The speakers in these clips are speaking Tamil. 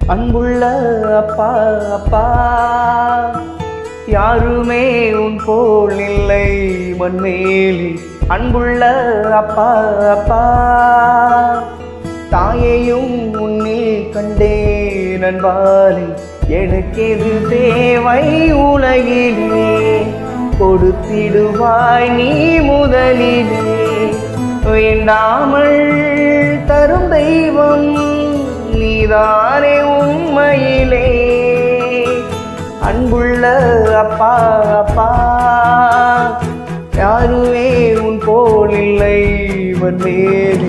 அன்புள்ள அப்பா அப்பா யாருமே உன் போல் இல்லை மண்மேலே அன்புள்ள அப்பா அப்பா தாயையும் உன்னில் கண்டேன் நண்பாலே எனக்கெது தேவை உலகிலே கொடுத்திடுவாய் நீ முதலிலே வேண்டாமல் தரும் தெய்வம் நீதானே உண்மையிலே அன்புள்ள அப்பா அப்பா யாருமே உன் போல் இல்லை வந்தேனே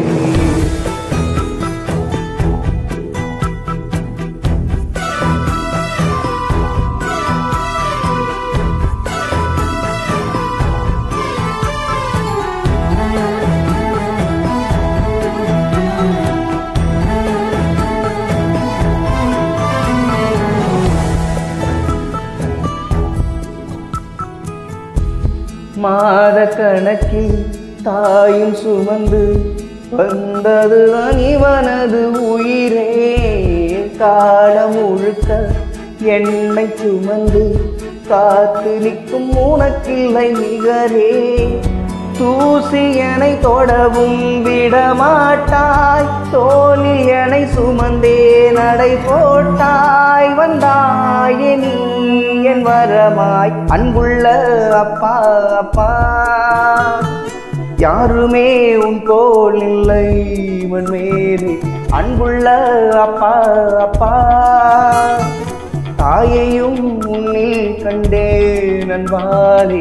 மாத கணக்கில் தாயும் சுமந்து வந்தது இவனது உயிரே காலம் முழுக்க என்னை சுமந்து காத்து நிற்கும் உனக்கில்லை நிகரே தூசியனை தொடவும் விடமாட்டாய் தோளில் என்னை சுமந்தே நடை போட்டாய் வந்தாயே நீ என் வரமாய் அன்புள்ள அப்பா அப்பா யாருமே உன் போல் இல்லை மண்மேலே அன்புள்ள அப்பா அப்பா தாயையும் உன்னில் கண்டே நண்பாலே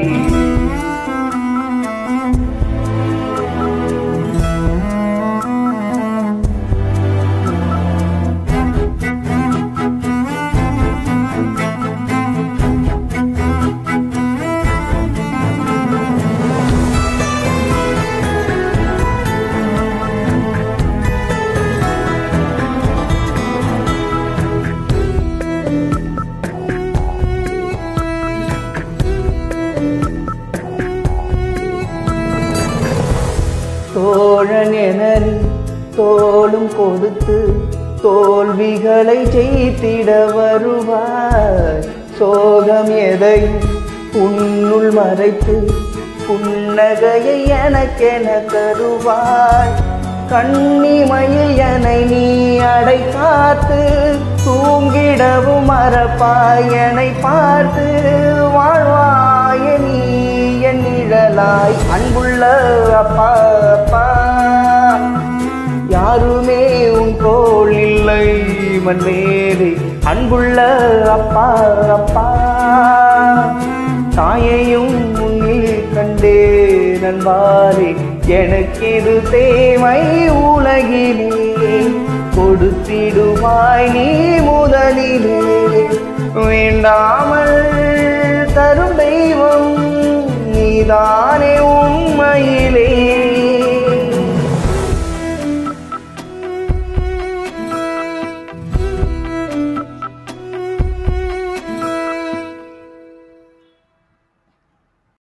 தோழன் என நீ தோளும் கொடுத்து தோல்விகளை ஜெயித்திட வருவாய் சோகம் எதையும் உன்னுள் மறைத்து புன்னகையை எனக்கென தருவாய் கண்ணிமையில் என்னை நீ அடை காத்து தூங்கிடவும் மறப்பாய் என்னை பார்த்து வாழ்வாய நீ என் நிழலாய் அன்புள்ள அப்பா அப்பா யாருமே உன் போல் இல்லை மண்மேலே அன்புள்ள அப்பா அப்பா தாயையும் உன்னில் கண்டே நண்பாரே எனக்கிது தேவை உலகிலே கொடுத்திடுவாய் நீ முதலிலே வேண்டாமல் தரும் தெய்வம் நீதானே உண்மையிலே